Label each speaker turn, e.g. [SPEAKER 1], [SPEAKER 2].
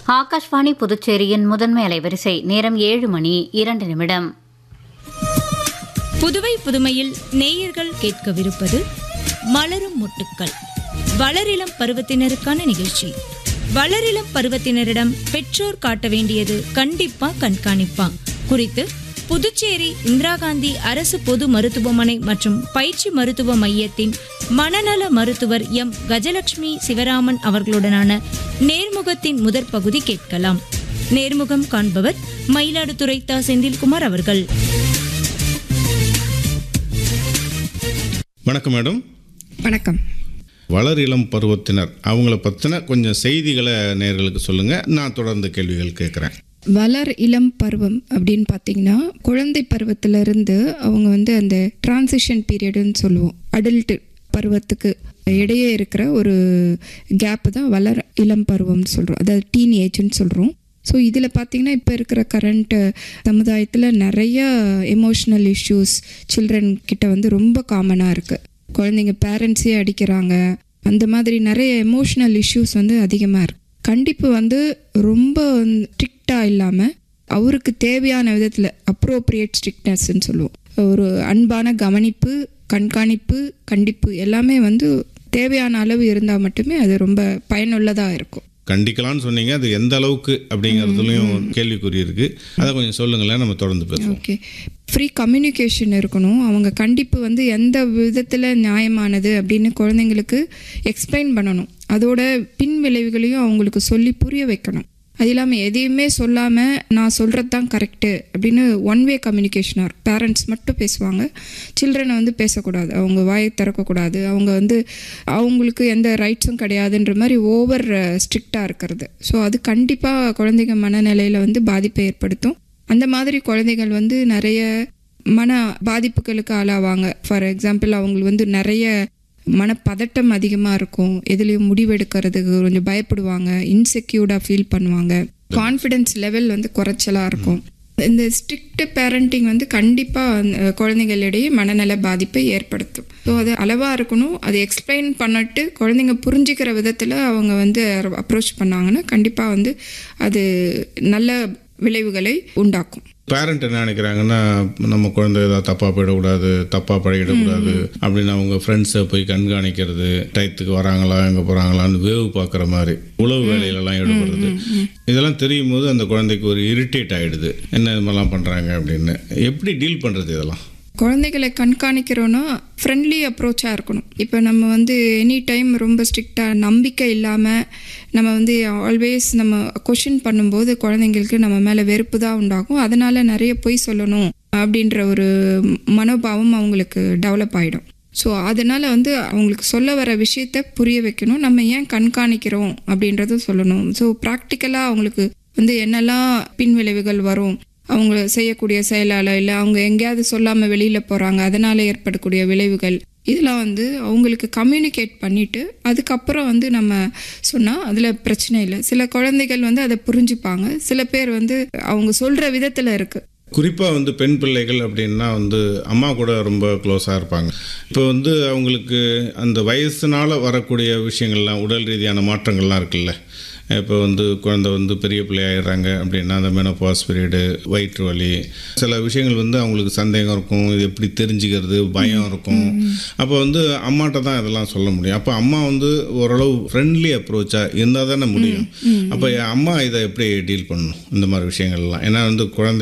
[SPEAKER 1] ஆகாஷ்வாணி புதுச்சேரியின் முதன்மை அலைவரிசை நேரம் ஏழு மணி இரண்டு நிமிடம்
[SPEAKER 2] புதுவை புதுமையில் நேயர்கள் கேட்கவிருப்பது மலரும் முட்டுக்கள் வளரிளம் பருவத்தினருக்கான நிகழ்ச்சி வளரிளம் பருவத்தினரிடம் பெற்றோர் காட்ட வேண்டியது கண்டிப்பா கண்காணிப்பா குறித்து புதுச்சேரி இந்திரா காந்தி அரசு பொது மருத்துவமனை மற்றும் பயிற்சி மருத்துவ மையத்தின் மனநல மருத்துவர் எம் கஜலட்சுமி சிவராமன் அவர்களுடனான நேர்முகத்தின் முதற் பகுதி கேட்கலாம் நேர்முகம் காண்பவர் மயிலாடுதுறை தா செந்தில்குமார் அவர்கள்
[SPEAKER 3] வணக்கம் மேடம்
[SPEAKER 4] வணக்கம்
[SPEAKER 3] வளர் இளம் பருவத்தினர் அவங்கள பற்றின கொஞ்சம் செய்திகளை நேர்களுக்கு சொல்லுங்கள் நான் தொடர்ந்து கேள்விகள் கேட்குறேன்
[SPEAKER 4] வளர் இளம் பருவம் அப்படின்னு பார்த்தீங்கன்னா குழந்தை பருவத்திலிருந்து அவங்க வந்து அந்த டிரான்சிஷன் பீரியடுன்னு சொல்லுவோம் அடல்ட் பருவத்துக்கு இடையே இருக்கிற ஒரு கேப்பு தான் வளர் இளம் பருவம்னு சொல்கிறோம் அதாவது டீன் ஏஜ்னு சொல்கிறோம் ஸோ இதில் பார்த்தீங்கன்னா இப்போ இருக்கிற கரண்ட் சமுதாயத்தில் நிறைய எமோஷ்னல் இஷ்யூஸ் சில்ட்ரன் கிட்ட வந்து ரொம்ப காமனாக இருக்குது குழந்தைங்க பேரண்ட்ஸே அடிக்கிறாங்க அந்த மாதிரி நிறைய எமோஷ்னல் இஷ்யூஸ் வந்து அதிகமாக இருக்கு கண்டிப்பு வந்து ரொம்ப ஸ்ட்ரிக்டாக இல்லாமல் அவருக்கு தேவையான விதத்தில் அப்ரோப்ரியேட் ஸ்ட்ரிக்ட்னஸ்ன்னு சொல்லுவோம் ஒரு அன்பான கவனிப்பு கண்காணிப்பு கண்டிப்பு எல்லாமே வந்து தேவையான அளவு இருந்தால் மட்டுமே அது ரொம்ப பயனுள்ளதாக இருக்கும்
[SPEAKER 3] கண்டிக்கலாம்னு சொன்னீங்க அது எந்த அளவுக்கு அப்படிங்கிறதுலையும் கேள்விக்குறி இருக்கு அதை கொஞ்சம் சொல்லுங்களேன் நம்ம தொடர்ந்து பேசுவோம்
[SPEAKER 4] ஓகே ஃப்ரீ கம்யூனிகேஷன் இருக்கணும் அவங்க கண்டிப்பு வந்து எந்த விதத்தில் நியாயமானது அப்படின்னு குழந்தைங்களுக்கு எக்ஸ்பிளைன் பண்ணணும் அதோட பின் விளைவுகளையும் அவங்களுக்கு சொல்லி புரிய வைக்கணும் அது இல்லாமல் எதையுமே சொல்லாமல் நான் சொல்கிறது தான் கரெக்டு அப்படின்னு ஒன் வே கம்யூனிகேஷனாக இருக்கும் பேரண்ட்ஸ் மட்டும் பேசுவாங்க சில்ட்ரனை வந்து பேசக்கூடாது அவங்க வாயை திறக்கக்கூடாது அவங்க வந்து அவங்களுக்கு எந்த ரைட்ஸும் கிடையாதுன்ற மாதிரி ஓவர் ஸ்ட்ரிக்டாக இருக்கிறது ஸோ அது கண்டிப்பாக குழந்தைங்க மனநிலையில் வந்து பாதிப்பை ஏற்படுத்தும் அந்த மாதிரி குழந்தைகள் வந்து நிறைய மன பாதிப்புகளுக்கு ஆளாவாங்க ஃபார் எக்ஸாம்பிள் அவங்க வந்து நிறைய மனப்பதட்டம் அதிகமாக இருக்கும் எதுலேயும் முடிவெடுக்கிறதுக்கு கொஞ்சம் பயப்படுவாங்க இன்செக்யூர்டாக ஃபீல் பண்ணுவாங்க கான்ஃபிடென்ஸ் லெவல் வந்து குறைச்சலாக இருக்கும் இந்த ஸ்ட்ரிக்ட் பேரண்டிங் வந்து கண்டிப்பாக குழந்தைகளிடையே மனநல பாதிப்பை ஏற்படுத்தும் ஸோ அது அளவாக இருக்கணும் அது எக்ஸ்பிளைன் பண்ணிட்டு குழந்தைங்க புரிஞ்சுக்கிற விதத்தில் அவங்க வந்து அப்ரோச் பண்ணாங்கன்னா கண்டிப்பாக வந்து அது நல்ல விளைவுகளை உண்டாக்கும்
[SPEAKER 3] பேரண்ட் என்ன நினைக்கிறாங்கன்னா நம்ம குழந்தை ஏதாவது தப்பாக போயிடக்கூடாது தப்பாக பழகிடக்கூடாது அப்படின்னு அவங்க ஃப்ரெண்ட்ஸை போய் கண்காணிக்கிறது டயத்துக்கு வராங்களா எங்கே போகிறாங்களான்னு வேவு பார்க்குற மாதிரி உழவு வேலையிலலாம் ஈடுபடுறது இதெல்லாம் தெரியும் போது அந்த குழந்தைக்கு ஒரு இரிட்டேட் ஆகிடுது என்ன இது மாதிரிலாம் பண்ணுறாங்க அப்படின்னு எப்படி டீல் பண்ணுறது இதெல்லாம்
[SPEAKER 4] குழந்தைகளை கண்காணிக்கிறோன்னா ஃப்ரெண்ட்லி அப்ரோச்சாக இருக்கணும் இப்போ நம்ம வந்து எனி டைம் ரொம்ப ஸ்ட்ரிக்டாக நம்பிக்கை இல்லாமல் நம்ம வந்து ஆல்வேஸ் நம்ம கொஷின் பண்ணும்போது குழந்தைங்களுக்கு நம்ம மேலே வெறுப்பு தான் உண்டாகும் அதனால் நிறைய பொய் சொல்லணும் அப்படின்ற ஒரு மனோபாவம் அவங்களுக்கு டெவலப் ஆகிடும் ஸோ அதனால் வந்து அவங்களுக்கு சொல்ல வர விஷயத்த புரிய வைக்கணும் நம்ம ஏன் கண்காணிக்கிறோம் அப்படின்றதும் சொல்லணும் ஸோ ப்ராக்டிக்கலாக அவங்களுக்கு வந்து என்னெல்லாம் பின்விளைவுகள் வரும் அவங்க செய்யக்கூடிய செயலால் இல்லை அவங்க எங்கேயாவது சொல்லாமல் வெளியில் போகிறாங்க அதனால் ஏற்படக்கூடிய விளைவுகள் இதெல்லாம் வந்து அவங்களுக்கு கம்யூனிகேட் பண்ணிவிட்டு அதுக்கப்புறம் வந்து நம்ம சொன்னால் அதில் பிரச்சனை இல்லை சில குழந்தைகள் வந்து அதை புரிஞ்சுப்பாங்க சில பேர் வந்து அவங்க சொல்கிற விதத்தில் இருக்குது
[SPEAKER 3] குறிப்பாக வந்து பெண் பிள்ளைகள் அப்படின்னா வந்து அம்மா கூட ரொம்ப க்ளோஸாக இருப்பாங்க இப்போ வந்து அவங்களுக்கு அந்த வயசுனால வரக்கூடிய விஷயங்கள்லாம் உடல் ரீதியான மாற்றங்கள்லாம் இருக்குல்ல இப்போ வந்து குழந்தை வந்து பெரிய பிள்ளையாயிடுறாங்க அப்படின்னா அந்த மெனோபாஸ் பீரியடு வயிற்று வலி சில விஷயங்கள் வந்து அவங்களுக்கு சந்தேகம் இருக்கும் இது எப்படி தெரிஞ்சுக்கிறது பயம் இருக்கும் அப்போ வந்து அம்மாட்ட தான் இதெல்லாம் சொல்ல முடியும் அப்போ அம்மா வந்து ஓரளவு ஃப்ரெண்ட்லி அப்ரோச்சாக இருந்தால் தானே முடியும் அப்போ அம்மா இதை எப்படி டீல் பண்ணணும் இந்த மாதிரி விஷயங்கள்லாம் ஏன்னா வந்து குழந்தை